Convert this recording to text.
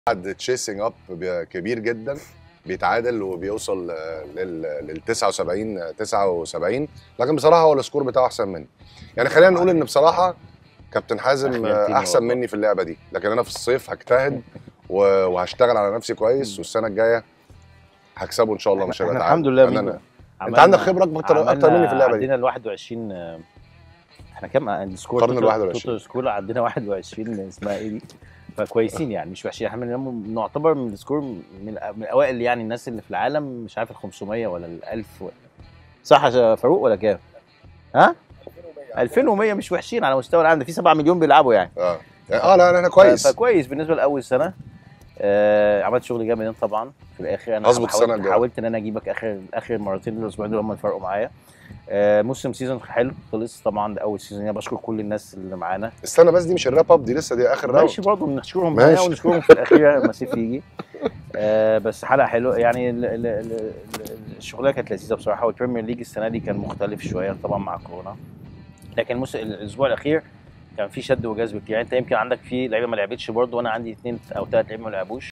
بعد تشيسنج اب كبير جدا بيتعادل وبيوصل آه، لل لل 79 79 لكن بصراحه هو السكور بتاعه احسن مني يعني خلينا نقول ان بصراحه كابتن حازم أخجلتني آه، احسن والله. مني في اللعبه دي لكن انا في الصيف هجتهد و- وهشتغل على نفسي كويس والسنه الجايه هكسبه ان شاء الله مش احنا هيبقى الحمد تعادل. لله أنا- بينا. انت عندك خبره اكتر اكتر مني في اللعبه دي عندنا ال 21 آه، احنا كام السكور قرن ال 21. توتال سكور عندنا 21 اسمها ايه دي فكويسين يعني مش وحشين احنا من- نعتبر من السكور من من اوائل يعني الناس اللي في العالم مش عارف ال 500 ولا ال 1000 و... صح يا فاروق ولا كام؟ ها؟ 2100 مش وحشين على مستوى العالم ده في 7 مليون بيلعبوا يعني اه اه لا انا كويس فكويس بالنسبه لاول سنه آه عملت شغل جامد طبعا في الاخر انا هظبط السنة حاولت, الجاية. حاولت ان انا اجيبك اخر اخر مرتين الاسبوعين دول هم اللي فرقوا معايا آه موسم سيزون حلو خلص طبعا ده اول سيزون انا بشكر كل الناس اللي معانا استنى بس دي مش الراب اب دي لسه دي اخر راوند ماشي برضه بنشكرهم ماشي. معايا ونشكرهم في الاخير لما سيف يجي آه بس حلقه حلوه يعني ال- ال- ال- ال- الشغلانه كانت لذيذه بصراحه والبريمير ليج السنه دي كان مختلف شويه طبعا مع كورونا لكن الموسم الاسبوع الاخير كان في شد وجذب كتير يعني انت يمكن عندك في لعيبه ما لعبتش برضه وانا عندي اثنين او ثلاث لعيبه ما لعبوش